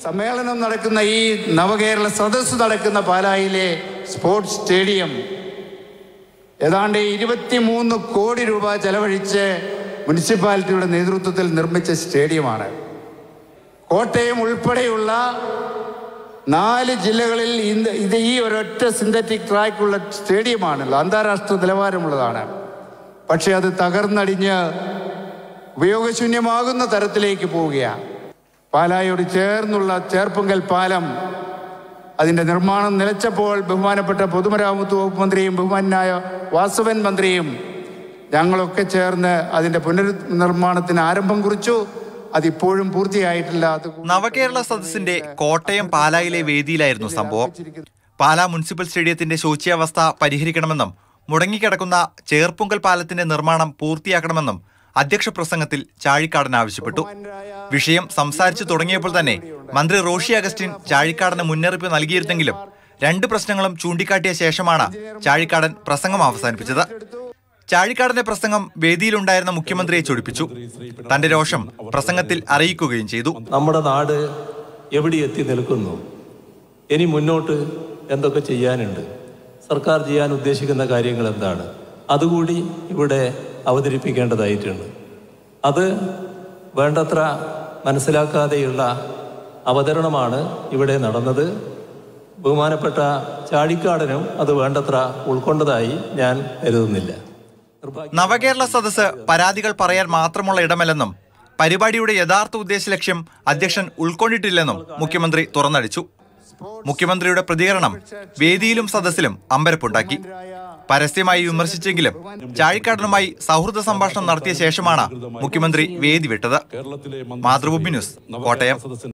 സമ്മേളനം നടക്കുന്ന ഈ നവകേരള സദസ്സ് നടക്കുന്ന പാലായിലെ സ്പോർട്സ് സ്റ്റേഡിയം ഏതാണ്ട് ഇരുപത്തിമൂന്ന് കോടി രൂപ ചെലവഴിച്ച് മുനിസിപ്പാലിറ്റിയുടെ നേതൃത്വത്തിൽ നിർമ്മിച്ച സ്റ്റേഡിയമാണ് കോട്ടയം ഉൾപ്പെടെയുള്ള നാല് ജില്ലകളിൽ ഇന്ന് ഇത് ഈ ഒരൊറ്റ സിന്തറ്റിക് ട്രാക്കുള്ള സ്റ്റേഡിയമാണല്ലോ അന്താരാഷ്ട്ര നിലവാരമുള്ളതാണ് പക്ഷേ അത് തകർന്നടിഞ്ഞ് ഉപയോഗശൂന്യമാകുന്ന തരത്തിലേക്ക് പോവുകയാണ് പാലായോട് ചേർന്നുള്ള ചേർപ്പുങ്കൽ പാലം അതിൻ്റെ നിർമ്മാണം നിലച്ചപ്പോൾ ബഹുമാനപ്പെട്ട പൊതുമരാമത്ത് വകുപ്പ് മന്ത്രിയും ബഹുമാനായ വാസവൻ മന്ത്രിയും ഞങ്ങളൊക്കെ ചേർന്ന് അതിൻ്റെ പുനർനിർമ്മാണത്തിന് ആരംഭം കുറിച്ചു അതിപ്പോഴും പൂർത്തിയായിട്ടില്ല അത് നവകേരള സദസ്സിന്റെ കോട്ടയം പാലായിലെ വേദിയിലായിരുന്നു സംഭവം പാലാ മുനിസിപ്പൽ സ്റ്റേഡിയത്തിന്റെ ശോച്യാവസ്ഥ പരിഹരിക്കണമെന്നും മുടങ്ങിക്കിടക്കുന്ന ചേർപ്പുങ്കൽ പാലത്തിന്റെ നിർമ്മാണം പൂർത്തിയാക്കണമെന്നും അധ്യക്ഷ പ്രസംഗത്തിൽ ചാഴിക്കാടൻ ആവശ്യപ്പെട്ടു വിഷയം സംസാരിച്ചു തുടങ്ങിയപ്പോൾ തന്നെ മന്ത്രി റോഷി അഗസ്റ്റിൻ ചാഴിക്കാടന് മുന്നറിയിപ്പ് നൽകിയിരുന്നെങ്കിലും രണ്ട് പ്രശ്നങ്ങളും ചൂണ്ടിക്കാട്ടിയ ശേഷമാണ് ചാഴിക്കാടൻ പ്രസംഗം അവസാനിപ്പിച്ചത് ചാഴിക്കാടന്റെ പ്രസംഗം വേദിയിലുണ്ടായിരുന്ന മുഖ്യമന്ത്രിയെ ചൊടിപ്പിച്ചു തന്റെ രോഷം പ്രസംഗത്തിൽ അറിയിക്കുകയും ചെയ്തു നമ്മുടെ നാട് എവിടെ എത്തി നിൽക്കുന്നു ഇനി മുന്നോട്ട് എന്തൊക്കെ ചെയ്യാനുണ്ട് സർക്കാർ ചെയ്യാൻ ഉദ്ദേശിക്കുന്ന കാര്യങ്ങൾ എന്താണ് അതുകൂടി ഇവിടെ അവതരിപ്പിക്കേണ്ടതായിട്ടുണ്ട് അത് വേണ്ടത്ര മനസ്സിലാക്കാതെയുള്ള അവതരണമാണ് ഇവിടെ നടന്നത് ബഹുമാനപ്പെട്ട ചാഴിക്കാടനും അത് വേണ്ടത്ര ഉൾക്കൊണ്ടതായി ഞാൻ കരുതുന്നില്ല നിർഭാഗ്യ നവകേരള സദസ്സ് പരാതികൾ പറയാൻ മാത്രമുള്ള ഇടമല്ലെന്നും പരിപാടിയുടെ യഥാർത്ഥ ഉദ്ദേശ ലക്ഷ്യം അധ്യക്ഷൻ ഉൾക്കൊണ്ടിട്ടില്ലെന്നും മുഖ്യമന്ത്രി തുറന്നടിച്ചു മുഖ്യമന്ത്രിയുടെ പ്രതികരണം വേദിയിലും സദസ്സിലും അമ്പരപ്പുണ്ടാക്കി പരസ്യമായി വിമർശിച്ചെങ്കിലും ചാഴിക്കാടനുമായി സൗഹൃദ സംഭാഷണം നടത്തിയ ശേഷമാണ് മുഖ്യമന്ത്രി വേദി വിട്ടത് മാതൃഭൂമി ന്യൂസ് കോട്ടയം